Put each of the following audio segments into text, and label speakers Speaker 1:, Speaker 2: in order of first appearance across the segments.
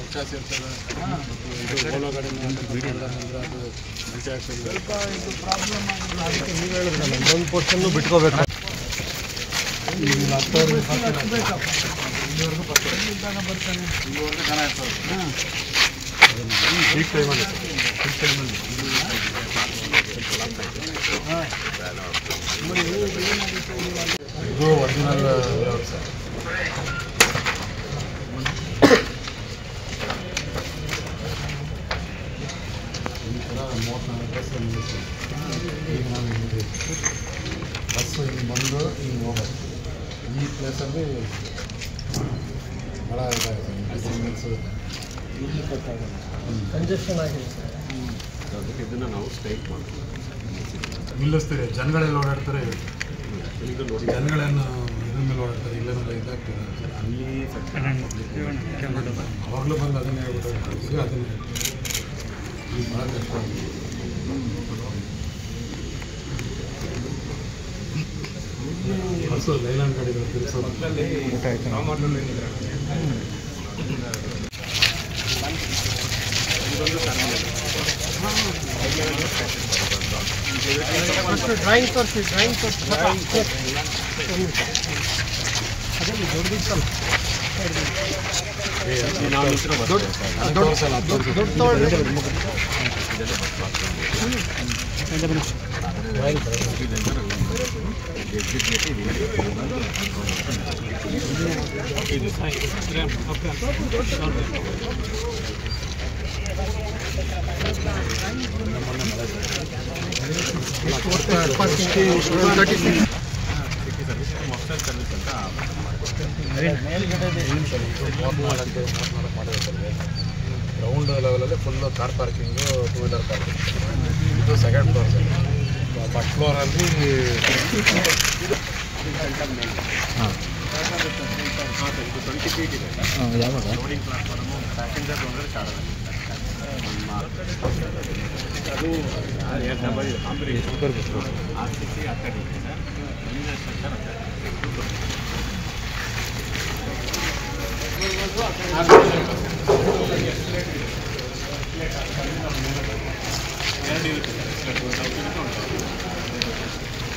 Speaker 1: ವ್ಯತ್ಯಾಸ ಇರ್ತದೆ ಮತ್ತು ಇದು ಒಳಗಡೆ ಅಂದ್ರೆ ಅದು ಮಲ್ಟಿ ಆಗ್ತದೆ
Speaker 2: ಸ್ವಲ್ಪ ಇದು ಪ್ರಾಬ್ಲಮ್ ಆಗಿಲ್ಲ ಅದಕ್ಕೆ ನೀವು ಹೇಳಿದ್ರಲ್ಲ ಇನ್ನೊಂದು ಪೋರ್ಷನ್ನು ಬಿಟ್ಕೋಬೇಕು
Speaker 1: ಇಲ್ಲಿವರೆಗೂ ಬರ್ತಾರೆ
Speaker 2: ಬರ್ತಾನೆ
Speaker 1: ಇಲ್ಲಿವರೆಗೂ ಜನ ಇರ್ತಾರೆ
Speaker 2: ಈಗ ಟೈಮಲ್ಲಿ ಈಗ ಟೈಮಲ್ಲಿ
Speaker 1: ಇದು ಒರಿಜಿನಲ್ ಲೇಔಟ್ ಸರ್ ಈ ಥರ ಮೂವತ್ತ್ನಾಲ್ಕು ಬಸ್ ನಿಲ್ಲಿಸಿ ಈಗ ನಾವು ಇಲ್ಲಿ ಬಸ್ಸು ಇಲ್ಲಿ ಬಂದು ಹಿಂಗೆ ಹೋಗೋದು ಈ ಪ್ಲೇಸಲ್ಲಿ ಭಾಳ ಇದಾಗಿದೆ ಸಿಗ್ನಲ್ಸು
Speaker 2: ಕಂಜೆಷನ್ ಆಗಿದೆ
Speaker 3: ಅದಕ್ಕೆ ಇದನ್ನು ನಾವು ಸ್ಟ್ರೈಕ್ ಮಾಡ್ತೀವಿ
Speaker 1: ನಿಲ್ಲಿಸ್ತೀರಿ ಜನಗಳೆಲ್ಲ ಓಡಾಡ್ತಾರೆ
Speaker 3: ಈಗ ನೋಡಿ
Speaker 1: ಜನಗಳೇನು ಇದ್ರ ಮೇಲೆ ಓಡಾಡ್ತಾರೆ ಇಲ್ಲೇನೆಲ್ಲ ಇದಾಗ್ತದೆ
Speaker 3: ಅಲ್ಲಿ
Speaker 1: ಅವಾಗಲೂ ಬಂದು ಅದನ್ನೇ ಹೇಳ್ಬಿಟ್ಟು ಈಗ ಅದನ್ನೇ ಈಗ ಭಾಳ ಕಷ್ಟ ಆಗಿದೆ. ಬಸ್ಸು ಲೈಲಾನ್ ಗಾಡಿಗಳು ತಿರ್ಸೋದು
Speaker 2: ಡ್ರಾಯಿಂಗ್ ತೋರಿಸಿ ಡ್ರಾಯಿಂಗ್ ತೋರಿಸಿ ಅದೇ ದೊಡ್ಡದಿತ್ತಲ್ಲ
Speaker 3: ನಾವು ನಿಂತಿರೋ ಬಸ್
Speaker 1: ಅದು ತೋರ್ಸಲ್ಲ, ಅದು ತೋರ್ಸು.
Speaker 2: ದೊಡ್ಡ ತಗೊಳ್ಳಿ ತರ್ಟಿ ಸಿಕ್ಸ್
Speaker 1: ಗ್ರೌಂಡ್ ಲೆವೆಲಲ್ಲಿ full car parking two wheeler parking ಇದು ಸೆಕೆಂಡ್ ಫ್ಲೋರ್ ಫಸ್ಟ್ ಫ್ಲೋರಲ್ಲಿ
Speaker 3: ಟ್ವೆಂಟಿ ಫೀಟ್ ಇದೆ ಲೋಡಿಂಗ್ ಪ್ಲಾಟ್ಫಾರ್ಮು ಪ್ಯಾಸೆಂಜರ್ ಬಂದರೆ ಚಾರ್ಜ್ ಅದು ಡಬಲ್ ಇದೆ ಕಾಂಬಿನೇಷನ್ ಆರ್ ಸಿ ಸಿ ಆ ಕಡೆ ಇದೆ ಸರ್ ಇಲ್ಲಿಂದ ಸ್ಟ್ರಕ್ಚರ್ ಆ ಕಡೆ ಎರಡು ಇರುತ್ತೆ ಸರ್ ಎಸ್ಕಲೇಟರ್ ಒಂದು ಇರುತ್ತೆ ಒಂದು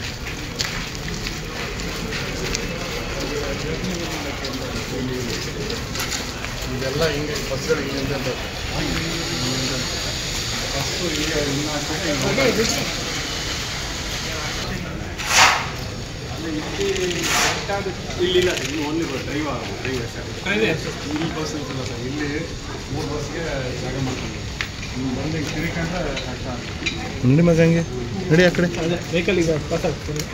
Speaker 1: ಇದೆಲ್ಲ ಹಿಂಗೆ ಬಸ್ಗಳು ಹಿಂಗೆ ಬಸ್ಸು ಹೀಗೆ ಇನ್ನು ಹಾಕಿದ್ರೆ
Speaker 3: ಇಲ್ಲಿ ಇಲ್ಲ ಇನ್ನು ಓನ್ಲಿ ಡ್ರೈವ್ ಆಗಬಹುದು ಡ್ರೈವ್ ಅಷ್ಟೇ
Speaker 1: ಇಲ್ಲಿ ಬಸ್ ಇರ್ತಲ್ಲ ಸರ್ ಇಲ್ಲಿ ಮೂರು ಬಸ್ಗೆ ಜಾಗ ಮಾಡ್ಕೊಂಡು ನೀವು ಬಂದು ಹಿಂಗೆ ತಿರ್ಕೊಂಡ್ರೆ ಕಷ್ಟ ಆಗುತ್ತೆ
Speaker 4: ನೋಡಿ ಮಗ ಹಂಗೆ ನಡಿ ಆ ಕಡೆ
Speaker 2: ಅದೇ ವೆಹಿಕಲ್ ಈಗ ಪಾಸ್ ಆಗ್ತದೆ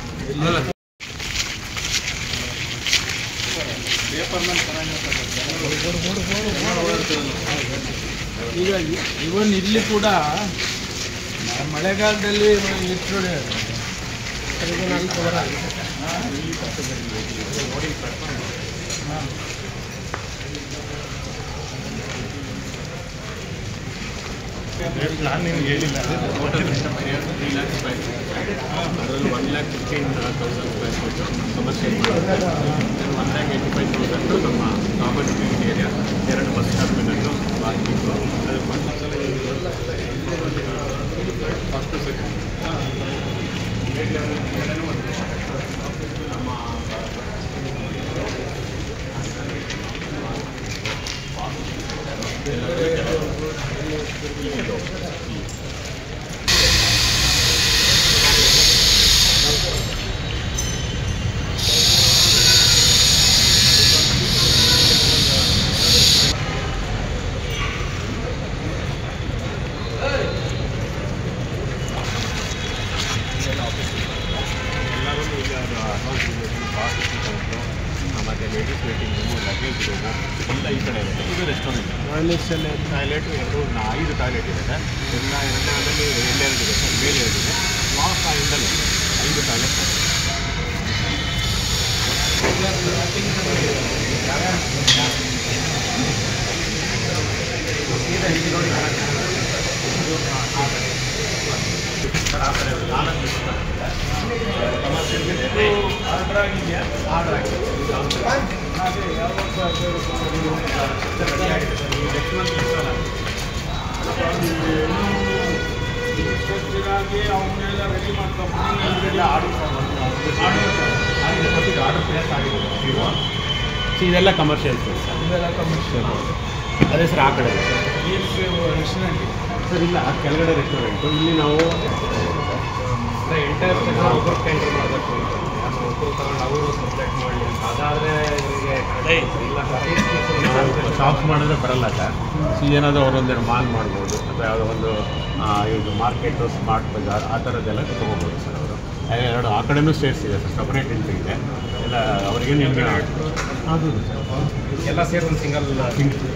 Speaker 2: ಈಗ ಇವನ್ ಇಲ್ಲಿ ಕೂಡ ಮಳೆಗಾಲದಲ್ಲಿ ಎಷ್ಟು
Speaker 4: ನಾನು ನಿಮ್ಗೆ ಹೇಳಿಲ್ಲ
Speaker 3: ತ್ರೀ ಲ್ಯಾಕ್ ಸ್ಕ್ವೇರ್ ಅದರಲ್ಲಿ one lakh fifteen thousand square feet commercial one lakh eighty five thousand ನಮ್ಮ ಕಾಮನ್ ಏರಿಯಾ ಎರಡು ಬಸ್ ಟರ್ಮಿನಲ್ಲು ಪಾರ್ಕಿಂಗು ಅದು
Speaker 1: ಫಸ್ಟ್ ಸೆಕೆಂಡ್
Speaker 3: ಎಲ್ಲರೂ ಈಗ ಅಡ್ವಾನ್ಸ್ ಬಾಸ್ ಕೌಂಟ್ರು ಮತ್ತು ladies waiting room luggage room ಎಲ್ಲ ಈ ಕಡೆ ಇರುತ್ತೆ ಇದು ರೆಸ್ಟೋರೆಂಟ್ ಟಾಯ್ಲೆಟ್ ಎರಡು ನಾ- ಐದು ಟಾಯ್ಲೆಟ್ ಇದೆ ಸರ್ ಎಲ್ಲ ಎರಡನೇದಲ್ಲಿ ಎರಡೆರಡು ಇದೆ ಸರ್ ಮೇಲೆ ಎರಡಿದೆ ಲಾಸ್ಟ್ ಇಂದಲೇ ಐದು ಟಾಯ್ಲೆಟ್ ಸರ್ ಆ ಕಡೆ ನಾಲ್ಕು ಆರ್ಡರ್ ಆಗಿದೆಯಾ ಆರ್ಡರ್ ಆಗಿದೆ ರೆಡಿ ಆಗಿದೆ ಸರ್ ಈ ನೆಕ್ಸ್ಟ್ ಮಂತ್
Speaker 4: ಸ್ಟ್ರಕ್ಚರಾಗಿ ಅವನ್ನೆಲ್ಲ ರೆಡಿ ಮಾಡ್ಕೊಂಡು
Speaker 3: ಇದೆಲ್ಲ ಆರ್ಡರ್ ಆರ್ಡರ್ ಪ್ಲೇಸ್ ಆಗಿದೆ ಇರುವ ಸೊ ಇದೆಲ್ಲ ಕಮರ್ಷಿಯಲ್ ಸ್ಪೇಸ್ ಸರ್
Speaker 4: ಇದೆಲ್ಲ ಕಮಿಷನ್
Speaker 3: ಅದೇ ಸರ್ ಆ ಕಡೆ ಇದೆ ಸರ್
Speaker 4: ರೆಸ್ಟೋರೆಂಟ್
Speaker 3: ಸರ್ ಇಲ್ಲ ಆ ಕೆಳಗಡೆ ರೆಸ್ಟೋರೆಂಟು ಇಲ್ಲಿ ನಾವು ಎಂಟೈರ್ ಒಬ್ಬರು ಟೆಂಡರ್ ಮಾಡಬೇಕು ಅಂತ ಯಾರು ಒಬ್ಬರು ತಗೊಂಡು ಅವರು ಸಬ್ಜೆಕ್ಟ್ ಮಾಡಲಿ ಅಂತ ಅದಾದರೆ ಇವರಿಗೆ ಇಲ್ಲ ಶಾಪ್ಸ್ ಮಾಡಿದ್ರೆ ಬರಲ್ಲ ಸರ್ ಸೊ ಏನಾದರೂ ಅವರೊಂದೆರಡು ಮಾಲ್ ಮಾಡ್ಬೋದು ಅಥವಾ ಯಾವುದೋ ಒಂದು ಆ, ಇದು ಮಾರ್ಕೆಟು ಸ್ಮಾರ್ಟ್ ಬಜಾರ್ ಆ ಥರದ್ದೆಲ್ಲ ತೊಗೋಬೋದು ಸರ್ ಅವರು ಎರಡು ಆ ಕಡೆನೂ ಸ್ಟೇಟ್ಸ್ ಇದೆ ಸರ್ ಸಪ್ರೇಟ್ ಎಂಟ್ರಿ ಇದೆ ಎಲ್ಲ ಅವರಿಗೆ ನಿಮಗೆ ಅದು
Speaker 2: ಎಲ್ಲ ಸೇರಿ ಒಂದು ಸಿಂಗಲ್